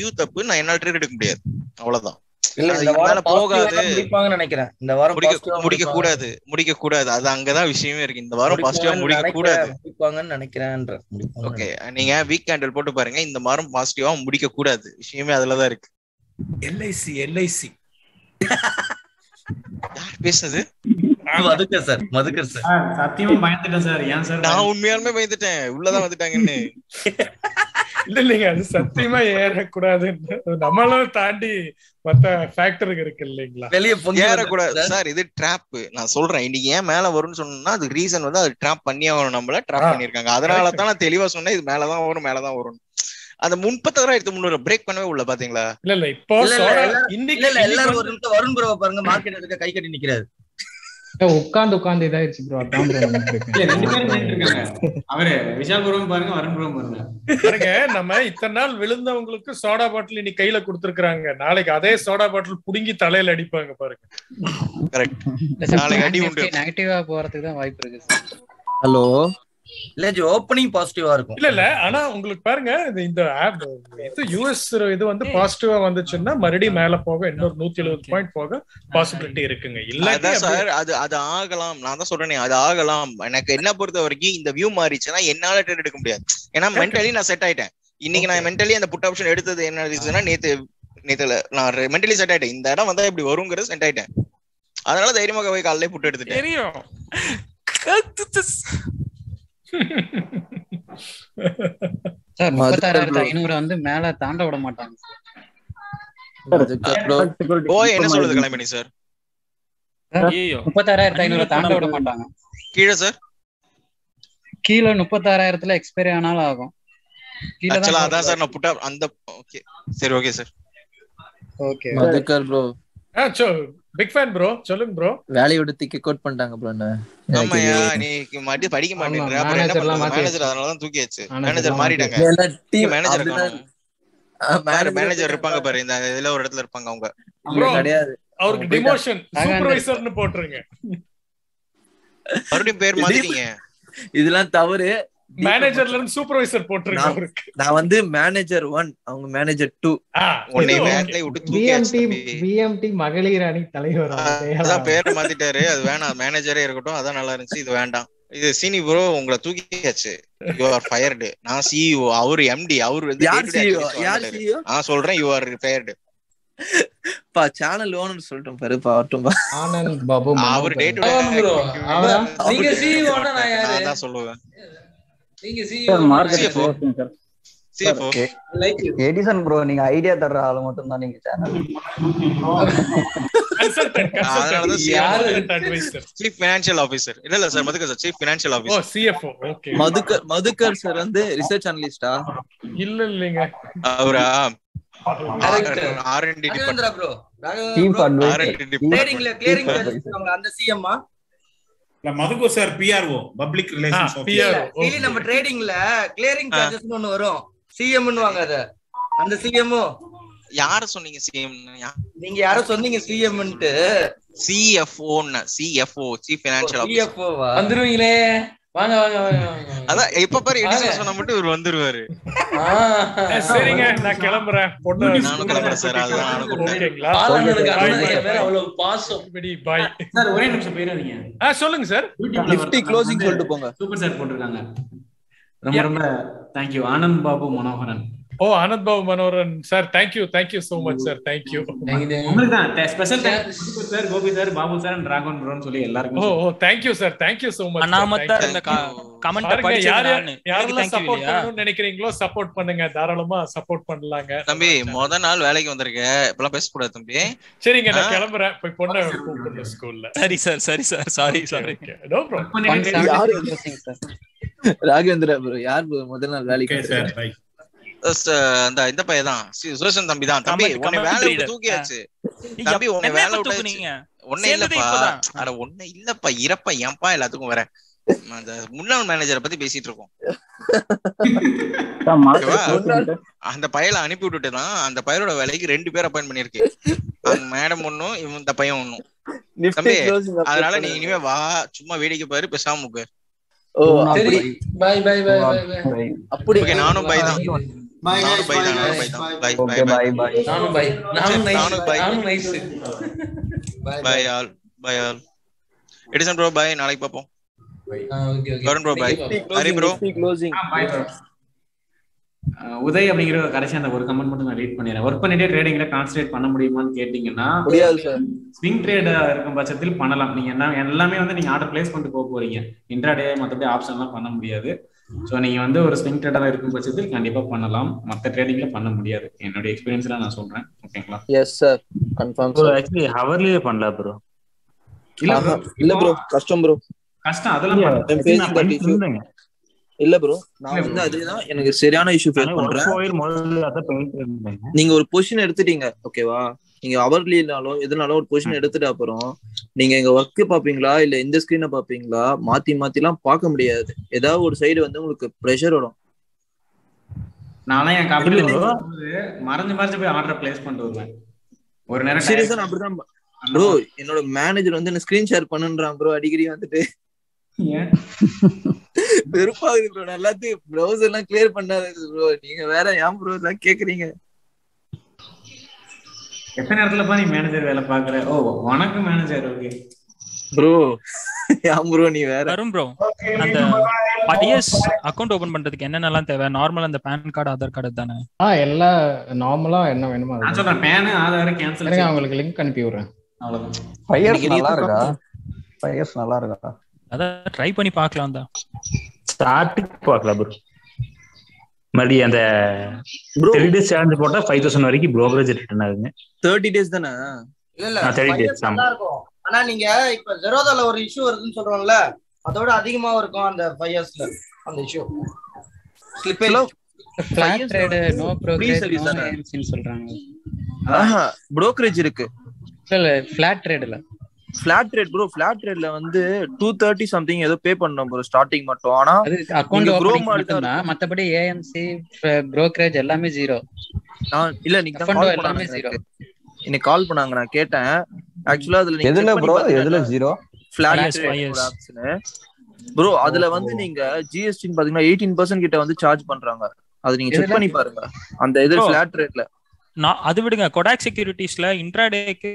View தப்பு நான் என்னால ட்ரேட் எடுக்க முடியாது அவ்வளவுதான் இல்ல அது இந்த இதுக்கு மேல வாரம் போகாது. போகாது முடிப்பாங்கன்னு நினைக்கிறேன் இந்த வாரம் முடிக்க positive ஆ முடிக்க முடிப்பாங்க. கூடாது முடிக்க கூடாது அது அங்கதான் விஷயமே இருக்கு இந்த வாரம் பாசிட்டிவா முடிப்பாங்கன்னு முடிக்க நினைக்கிறேன், கூடாது முடிப்பாங்கன்னு நினைக்கிறேன்ற முடிப்பாங்கன்னு ஓகே நீங்க வீக் கேண்டில் போட்டு பாருங்க இந்த வாரம் பாசிட்டிவா முடிக்க கூடாது விஷயமே அதுலதான் இருக்கு எல்ஐசி எல்ஐசி யார் பேசுனது நினைக்கிறேன். Madhukar sir Madhukar sir sir சத்தியமா பயந்துட்டேன் சார் ஏன் சார் நான் உண்மையாலுமே பயந்துட்டேன் உள்ளதான் வந்துட்டாங்கன்னு இல்ல இல்லைங்க அது சத்தியமா ஏறக்கூடாதுன்னு நம்மளும் தாண்டி மத்த ஃபேக்டருக்கு இருக்கு இல்லைங்களா வெளியே பொங்கி ஏறக்கூடாது வந்துருச்சு சார் இது ட்ராப் நான் சொல்றேன் இன்னைக்கு ஏன் மேல வரும்னு சொன்னா அது ரீசன் வந்து அது ட்ராப் பண்ணி ஆகணும் நம்மள ட்ராப் ஆ, பண்ணிருக்காங்க அதனால தான் நான் தெளிவா சொன்னேன் இது மேலதான் வரும் மேலதான் வரும் அந்த முப்பத்தாறாயிரத்து முந்நூறு பிரேக் பண்ணவே உள்ள பாத்தீங்களா இல்ல இல்ல இப்போ இல்ல, இல்ல, சோடா எல்லாரும் இன்னைக்கு இல்ல இல்ல இன்னைக்கு எல்லாரும் ஒரு வந்து- நிமிஷம் வருண் ப்ரோ பாருங்க மார்க்கெட் எடுக்க கை கட்டி நிக்கிறாரு உட்காந்து உட்காந்து இதாயிருச்சு ப்ரோ அதான் ப்ரோ இல்ல ரெண்டு பேரும் நின்னுட்டு இருக்காங்க அவரு விஷால் புரம் பாருங்க வருண் புரம் பாருங்க பாருங்க நம்ம இத்தனை நாள் விழுந்தவங்களுக்கு சோடா பாட்டில் இன்னைக்கு கையில கொடுத்துருக்காங்க நாளைக்கு அதே சோடா பாட்டில் புடுங்கி தலையில அடிப்பாங்க பாருங்க கரெக்ட் நாளைக்கு அடி உண்டு நெகட்டிவா போறதுக்கு தான் வாய்ப்பு இருக்கு சார் ஹலோ இல்ல ஜி ஓப்பனிங் பாசிட்டிவா இருக்கும் இல்ல இல்ல ஆனா உங்களுக்கு பாருங்க இது இந்த ஆப் இது யூஎஸ் இது வந்து பாசிட்டிவா வந்துச்சுன்னா மறுபடியும் மேல போக இன்னொரு நூத்தி எழுபது பாயிண்ட் போக பாசிபிலிட்டி இருக்குங்க இல்லாட்டி அதான் அப்படியே- சார் அது அது ஆகலாம் நான் தான் சொல்றேனே அது ஆகலாம் எனக்கு என்ன பொறுத்த வரைக்கும் இந்த வியூ மாறிச்சுன்னா என்னால ட்ரேட் எடுக்க முடியாது ஏன்னா மென்டலி நான் செட் ஆயிட்டேன் இன்னைக்கு நான் மென்டலி அந்த புட் ஆப்ஷன் எடுத்தது என்ன ரீசன்னா நேத்து நேத்துல நான் மென்டலி செட் ஆயிட்டேன் இந்த இடம் வந்தா இப்படி வருங்கிறது செட் ஆயிட்டேன் அதனால தைரியமாக போய் காலையிலே புட்டு எடுத்துட்டேன் தெரியும் சார் முப்பத்தாறாயிரத்து ஐநூறு வந்து மேல தாண்ட விட மாட்டாங்க போய் என்ன சொல்லுது கிளம்பி சார் ஐயோ முப்பத்தாறாயிரத்து ஐநூறு தாண்ட விட மாட்டாங்க கீழே சார் கீழே முப்பத்தாறாயிரத்துல எக்ஸ்பைரி ஆனாலும் ஆகும் கீழே ஆக்சுவலா தான் அதான் சார் நான் புட்டா அந்த ஓகே சரி okay sir okay Madhukar bro ஆ சோ பிக் ஃபேன் ப்ரோ சொல்லுங்க ப்ரோ வேலையை விட்டு திக்கி கோட் பண்ணிட்டாங்க ப்ரோ என்ன எனக்கு ஆமாயா நீ மறுபடியும் படிக்க மாட்டேங்கிற அப்புறம் என்ன manager எல்லாம் பண்றது மாத்தி மேனேஜர் அதனாலதான் தூக்கியாச்சு Manager மேனேஜர் எல்லாம் மாறிட்டாங்க இல்ல, team மேனேஜர் அப்படிதான். ஆ, பாரு manager மேனேஜர் இருப்பாங்க பாரு இந்த இதுல ஒரு இடத்துல இருப்பாங்க அவங்க இல்ல, கிடையாது அவருக்கு அவங்க டிமோஷன் நாங்க அந்த- சூப்பர்வைசர்னு போட்டுருங்க மறுபடியும் பேர் மாத்திட்டீங்க இதெல்லாம் தவறு மேனேஜர்ல இருந்து சூப்பர்வைசர் போட்டுருங்க நான்- அவருக்கு நான் வந்து மேனேஜர் ஒன் அவங்க மேனேஜர் டூ ஆ, உன்னை இது வேலையை விட்டு தூக்கியாச்சு பிஎம்டி தம்பி. பிஎம்டி மகளிர் அணி தலைவர் அதான் பேரை மாத்திட்டாரு அது வேணாம் மேனேஜரே இருக்கட்டும் அதான் நல்லா இருந்துச்சு இது வேண்டாம் இது சீனி ப்ரோ உங்களை தூக்கியாச்சு யூ ஆர் ஃபயர்டு நான் சிஇஓ அவரு எம்டி அவரு வந்து யார் day-to-day சிஇஓ activities யார் வரமாட்டாரு. சிஇஓ நான் சொல்றேன் யூ ஆர் ஃபயர்டு பா சேனல் ஓனர் சொல்லிட்டேன் பாரு பாவட்டும் ஆனந்த் பாபு அவர் டே டு டே ஆமாம் bro. அவரா? நீங்க CEO னா நான் யாரு? நான் தான் சொல்லுவேன் நீங்க sir CEO market CFO. Sir CFO like you. Edison bro நீங்க ஐடியா தர்ற ஆளு மட்டும் தான் நீங்க சேனல் கன்சல்டன்ட் அதனாலதான் consultant advisor chief financial officer இல்ல இல்ல sir Madhukar sir chief financial ஓ officer CFO okay Madhukar Madhukar sir வந்து ரிசர்ச் அனலிஸ்டா இல்ல இல்லைங்க அவரா Director. R and D Raghavendra bro chief Raghavendra advisor R and D ட்ரேடிங்ல கிளியரிங் அந்த சிஎம்மா Madhukar sir PRO public relations PR. Daily நம்ம ட்ரேடிங்ல கிளியரிங் சார்ஜஸ் ஒன்னு வரும் சிஎம்னு வாங்க அத அந்த சிஎம்ஓ யார சொன்னீங்க சிஎம் நீங்க யாரோ சொன்னீங்க சிஎம்ன்ட்டு சிஎஃப்ஓன்னு சிஎஃப்ஓ சீஃப் ஃபினான்ஷியல் ஆபீசர் சிஎஃப்ஓவா வந்துருவீங்களே வாங்க வாங்க வாங்க வாங்க. அதான் எப்ப பாரு வாங்க. எடிசன் சொன்னா மட்டும் இவர் வந்துருவாரு ஆ. ஏ, சரிங்க நான் கிளம்புறேன் பொண்ணு நானும் கிளம்புறேன் சார், அதுதான் நானும் கூப்பிட்டேன். ஓகேங்களா பாலண்ணனுக்கு Bye, அண்ணன் bye. என் மேல அவ்வளவு பாசம் பாய் சார் ஒரே நிமிஷம் போயிடாதீங்க ஆ சொல்லுங்க சார் நிஃப்டி க்ளோசிங் சொல்லிட்டு போங்க சூப்பர் சார் போட்டிருக்காங்க ரொம்ப ரொம்ப தேங்க்யூ ஆனந்த் பாபு மனோகரன் ஓ Anand Babu Manoharan sir thank you thank you so much sir thank you Thank you. உங்களுக்கு தான் special sir Gopi sir Babu sir dragon ப்ரோன்னு சொல்லி ஓ எல்லாருக்கும் ஓ thank you sir thank you so much அனாமத்தா இருந்த கமெண்ட் பாருங்க யார் யார் படிச்சு யாரெல்லாம் சப்போர்ட் பண்ணணும்னு நினைக்கிறீங்களோ சப்போர்ட் பண்ணுங்க தாராளமா சப்போர்ட் பண்ணலாங்க தம்பி முத நாள் வேலைக்கு வந்திருக்க இப்பெல்லாம் பேசக்கூடாது தம்பி சரிங்க நான் ஆ. கிளம்புறேன் போய் பொண்ணை கூப்பிடுறேன் ஸ்கூல்ல சரி சார் சரி sir sorry sorry no problem யாரு ராகவேந்திரா ப்ரோ யார் bro முதல் நாள் வேலைக்கு ஓகே சார் பை அந்த இந்த பையன் தான் சி- சுதர்சன் தம்பி தான் தம்பி Comment- உன்னை comment வேலை விட்டு reader. தூக்கியாச்சு தம்பி உன்னை என்ன வேலை எப்ப விட்டு தூக்குனீங்க ஒண்ணு சேர்ந்தது இல்லப்பா இப்பதான். அட ஒண்ணு இல்லப்பா இறப்பா ஏன்பா எல்லாத்துக்கும் வர அந்த முன்னாள் மேனேஜரை பத்தி பேசிட்டு இருக்கோம் சார் மார்க்கெட் ஓகேவா? க்ளோசிங் அந்த பயலை அனுப்பி விட்டுட்டு தான் அந்த பையனோட வேலைக்கு ரெண்டு பேர் அப்பாயின் பண்ணிருக்கு அந்த மேடம் ஒண்ணும் இவன் இந்த பையன் ஒண்ணும் நிஃப்டி தம்பி, க்ளோசிங் அதனால நீ இனிமே வா சும்மா வேடிக்கை பாரு பேசாம உட்காரு ஓ சரி அப்படி பாய் பாய் பாய் பாய் பாய் அப்படி ஓகே நானும் பை தான் Bye, நானும் guys. பை Bye, தான் நானும் guys. பை தான் Bye. Bye okay bye bye bye நானும் பை நானும் நைஸ் நானும் bye. நானும் nice Bye, bye bye. All bye all Edison bro bye நாளைக்கு பார்ப்போம் okay okay Varun bro bye Hari bro closing bye bro Uday அப்படிங்கிற கடைசி அந்த ஒரு கமெண்ட் மட்டும் நான் ரீட் பண்ணிடுறேன் ஒர்க் பண்ணிட்டே ட்ரேடிங்ல கான்சன்ட்ரேட் பண்ண முடியுமான்னு கேட்டீங்கன்னா முடியாது சார் ஸ்விங் ட்ரேடா இருக்கும் பட்சத்தில் பண்ணலாம் நீங்க என்ன எல்லாமே வந்து நீங்க ஆர்டர் பிளேஸ் பண்ணிட்டு போக போறீங்க இன்ட்ராடே மற்றபடி ஆப்ஷன்லாம் பண்ண முடியாது ஸோ நீங்க வந்து ஒரு ஸ்விங் ட்ரேடரா இருக்கும் பட்சத்தில் கண்டிப்பா பண்ணலாம் மற்ற ட்ரேடிங்ல பண்ண முடியாது என்னோட எக்ஸ்பீரியன்ஸ்ல நான் சொல்றேன் ஓகேங்களா yes sir confirm bro sir actually ஹவர்லயே பண்ணலாம் ப்ரோ இல்ல bro, இல்ல ப்ரோ இப்போ கஷ்டம் ப்ரோ கஷ்டம் அதெல்லாம் Yeah, பண்ண- I'm facing நான் that பண்ணிட்டு issue. இருந்தேங்க இல்ல ப்ரோ நான் இல்ல வந்து bro. அதுதான் எனக்கு சரியான இஷ்யூ ஃபேஸ் ஒர்க் பண்றேன் ப்ரொஃபைல் முதல்ல அதான் பண்ணிட்டு இருந்தேன் நீங்க ஒரு பொசிஷன் எடுத்துட்டீங்க ஓகேவா நீங்க அவர்லினாலும் எதுனாலும் ஒரு பொசிஷன் எடுத்துட்டு அப்புறம் நீங்க எங்க ஒர்க் பாப்பீங்களா இல்ல இந்த ஸ்கிரீனை பாப்பீங்களா மாத்தி மாத்தி எல்லாம் பார்க்க முடியாது ஏதாவது ஒரு சைடு வந்து உங்களுக்கு ப்ரெஷர் வரும் நான்லாம் என் கம்பெனி இல்ல bro. மறைஞ்சு மறைஞ்சு போய் ஆர்டர் பிளேஸ் பண்ணிட்டு வருவேன் ஒரு நேரம் சீரியஸா நான் அப்படிதான் ப்ரோ என்னோட மேனேஜர் வந்து என்ன ஸ்கிரீன் ஷேர் பண்ணுன்றான் ப்ரோ அடிக்கடி வந்துட்டு ஏன்? வெறுப்பாகுது ப்ரோ நான் எல்லாத்தையும் ப்ரௌசர் எல்லாம் கிளியர் பண்ணாது ப்ரோ நீங்க வேற ஏன் ப்ரோ எல்லாம் கேக்குறீங்க எத்தனை நேரத்துல பா நீ மேனேஜர் வேலை பாக்குற ஓ வணக்கம் மேனேஜர் ஓகே ப்ரோ ஏன் ப்ரோ நீ வேற வரும் ப்ரோ அந்த ஐஎஸ் அக்கௌண்ட் ஓபன் பண்றதுக்கு என்னென்னலாம் தேவை நார்மல் அந்த பேன் கார்டு ஆதார் கார்டு தானே ஆ எல்லா நார்மலா என்ன வேணுமோ நான் அது சொல்றேன் பேனு ஆதார் கேன்சல் இருங்க அவங்களுக்கு லிங்க் அனுப்பி விடுறேன் அவ்வளவுதான் ஃபயர்ஸ் இன்னைக்கு நல்லா நீ இருக்கா ஃபயர்ஸ் நல்லா இருக்கா அதான் ட்ரை பண்ணி பார்க்கலாம் தான் ஸ்டார்டிங் பார்க்கலாம் ப்ரோ மறுபடியும் அந்த ப்ரோ த்ரீ டேஸ் சேலஞ்ச் போட்டா ஃபைவ் தௌசண்ட் வரைக்கும் ப்ரோக்கரேஜ் ரிட்டர்ன் ஆகுங்க தேர்ட்டி டேஸ் தானே இல்ல இல்ல ஆ, thirty days, fires ஆமா. நல்லா இருக்கும் ஆனா நீங்க இப்ப ஜெரோதால ஒரு இஷ்யூ வருதுன்னு சொல்றோம்ல அதோட அதிகமா இருக்கும் அந்த ஃபயர்ஸ்ல அந்த issue slippage flat trade no brokerage service no தானே? ஏஎம்சின்னு சொல்றாங்க ஆஹா brokerage இருக்கு இல்ல இல்ல ஃபிளாட் ட்ரேடுல ஃபிளாட் ரேட் ப்ரோ ஃபிளாட் ரேட்ல வந்து டூ தேர்ட்டி சம்திங் ஏதோ பே பண்ணோம் ப்ரோ ஸ்டார்டிங் மட்டும் ஆனா அது அக்கௌண்ட் நீங்க grow ஓபனிங் மாதிரி தான் மட்டும்தான் மத்தபடி ஏஎம்சி brokerage எல்லாமே ஜீரோ நான் இல்ல நீங்க தான் F&O கால் எல்லாமே பண்ணாங்க zero. எனக்கு. இன்னைக்கு கால் பண்ணாங்க நான் கேட்டேன் ஆக்சுவலா அதுல நீங்க எதுல ப்ரோ எதுல zero flat Yes, yes. Option bro அதுல வந்து நீங்க ஜிஎஸ்டின்னு பாத்தீங்கன்னா எயிட்டீன் பர்சன்ட் கிட்ட வந்து சார்ஜ் பண்றாங்க அது நீங்க செக் எதுல? பண்ணி பாருங்க அந்த இது Bro. ஃபிளாட் ரேட்ல நான் அது விடுங்க கொடாக் செக்யூரிட்டிஸ்ல இன்ட்ராடேக்கு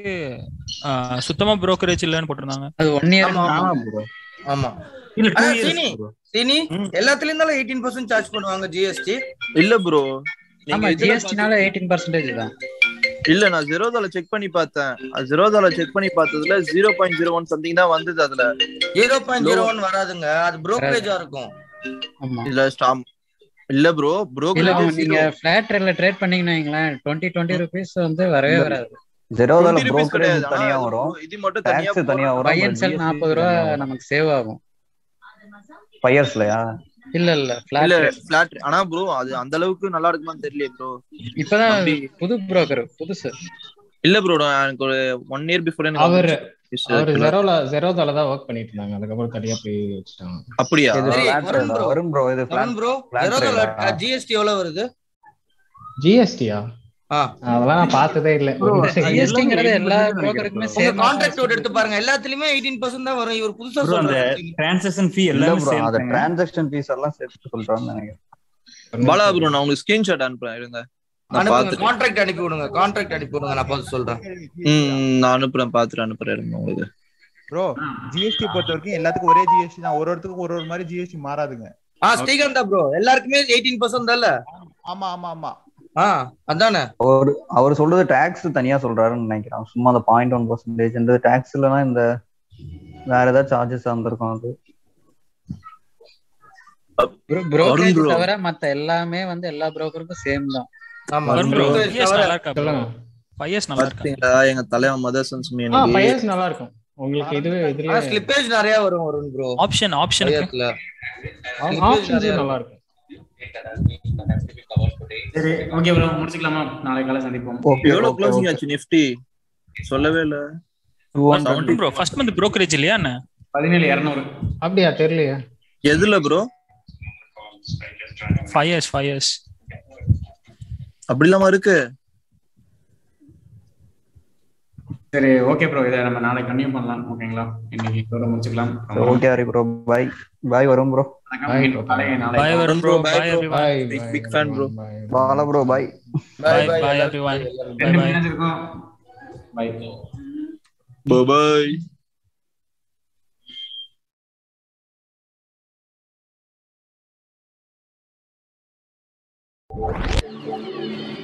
சுத்தமா brokerage இல்லைன்னு போட்டிருந்தாங்க அது ஒன் இயர் ஆமா, ஆமா ப்ரோ ஆமா இல்ல டூ ஆனா, இயர்ஸ் சீனி சீனி எல்லாத்துலயும் இருந்தாலும் எயிட்டீன் பர்சன்ட் சார்ஜ் பண்ணுவாங்க ஜிஎஸ்டி இல்ல ப்ரோ ஆமா நீங்க இதுல ஜிஎஸ்டினால எயிட்டீன் பர்சன்டேஜ் தான் இல்ல நான் ஜெரோதால செக் பண்ணி பார்த்தேன் ஜெரோதால செக் பண்ணி பார்த்ததுல zero point zero one something தான் வந்தது அதுல ஜீரோ பாயிண்ட் ஜீரோ ஒன் வராதுங்க அது brokerage-ஆ இருக்கும் ஆமா இதுல ஸ்டாம் இல்ல ப்ரோ இல்ல brokerage நீங்க zero. ஃபிளாட் ட்ரேட்ல ட்ரேட் பண்ணீங்கன்னா வைங்களேன் டுவெண்ட்டி டுவெண்ட்டி ருபீஸ் வந்து வரவே வராது ஜெரோதால 20 rupees brokerage கிடையாது. ஆனா தனியா அது வரும் இது மட்டும் தனியா டாக்ஸ் தனியா வரும் பையன்சல் நாற்பது ரூபா நமக்கு சேவ் ஆகும் ஃபயர்ஸ்லயா இல்ல இல்ல இல்ல ஃபிளாட் பிளாட் ஆனா ப்ரோ அது அந்த அளவுக்கு நல்லா இருக்குமான்னு தெரியல ப்ரோ இப்பதான் அப்படி புது புரோக்கர் புதுசு இல்ல ப்ரோ எனக்கு ஒரு ஒன் இயர் பிஃபோர் அவர் அவர் ஜெரோல ஜெரோதால தான் ஒர்க் பண்ணிட்டு இருந்தாங்க அதுக்கப்புறம் தனியா போய் வச்சுட்டாங்க அப்படியா இது சரி, flat வருண் rate ஆ? bro. வருண் ப்ரோ இது வருண் ப்ரோ flat ஜெரோதால rate ஆ? ஜிஎஸ்டி எவ்வளவு வருது ஜிஎஸ்டியா ஆ. அதெல்லாம் நான் பார்த்ததே இல்ல ஜிஎஸ்டிங்கிறது எல்லா புரோக்கருக்குமே உங்க சேம் கான்ட்ராக்ட் ஓட எடுத்து பாருங்க எல்லாத்துலயுமே எயிட்டீன் பர்சன்ட் தான் வரும் இவர் புதுசா ப்ரோ அந்த சொல்றாரு டிரான்சாக்ஷன் ஃபீ இல்ல எல்லாமே ப்ரோ சேம் அந்த டிரான்சாக்ஷன் ஃபீஸ் எல்லாம் சேர்த்து சொல்றான்னு நினைக்கிறேன் பாலா ப்ரோ நான் உங்களுக்கு ஸ்கிரீன்ஷாட் அனுப்புறேன் இருங்க நான் அனுப்புங்க பாத்துட்டு கான்ட்ராக்ட் அனுப்பி விடுங்க கான்ட்ராக்ட் அனுப்பி விடுங்க நான் பார்த்து சொல்றேன் ம் நான் அனுப்புறேன் பாத்துட்டு அனுப்புறேன் இருங்க உங்களுக்கு ப்ரோ ஜிஎஸ்டி பொறுத்த வரைக்கும் எல்லாத்துக்கும் ஒரே ஜிஎஸ்டி தான் ஒரு ஒருத்துக்கும் ஒரு ஒரு மாதிரி ஜிஎஸ்டி மாறாதுங்க ஆ ஸ்ரீகாந்தா ப்ரோ எல்லாருக்குமே எயிட்டீன் பர்சன்ட் தான்ல ஆமா ஆமா ஆமா ஆ அதானே அவர் அவர் சொல்றது டாக்ஸ் தனியா சொல்றாருன்னு நினைக்கிறேன் சும்மா அந்த பாயிண்ட் ஒன் பர்சன்டேஜ் இந்த டாக்ஸ் இல்லைன்னா இந்த வேற ஏதாவது சார்ஜஸ் வந்திருக்கும் அது brokerage bro. தவிர மத்த எல்லாமே வந்து எல்லா புரோக்கருக்கும் சேம் தான் ஆமா வருண் bro, brokerage PS தவிர- நல்லா இருக்கா bro? சொல்லுங்க PS நல்லா இருக்கா பாத்தீங்களா எங்க தலைவன் மதர்சன் சுமி ஆ எனக்கு பையர்ஸ் நல்லா இருக்கும் உங்களுக்கு இது ஆனா இதுல ஸ்லிப்பேஜ் நிறைய வரும் வருண் ப்ரோ ஆப்ஷன் ஆப்ஷன் பயத்துல ஆப்ஷன்ஸ் நல்லா இருக்கும் சரி ஓகே ப்ரோ முடிச்சுக்கலாமா நாளை காலை சந்திப்போம் ஓகே எவ்வளவு க்ளோசிங் ஆச்சு நிஃப்டி சொல்லவே இல்ல ப்ரோ ஃபர்ஸ்ட் மந்த் brokerage இல்லையா என்ன பதினேழு இரநூறு அப்படியா தெரியலையே எதுல bro five years five years அப்படி இல்லாம இருக்கு சரி ஓகே ப்ரோ இதை நம்ம நாளைக்கு கண்டினியூ பண்ணலாம் ஓகேங்களா இன்னைக்கு இதோட முடிச்சுக்கலாம் ரொம்ப okay Hari bro bye bye வரும் ப்ரோ வணக்கம். நாளைக்கு நாளைக்கு Bye Varun bro. Bye everyone. Big big fan bro. Bala bro bye Bye bye everyone. Bye ரெண்டு bye. minutes இருக்கும் பை Bye bye.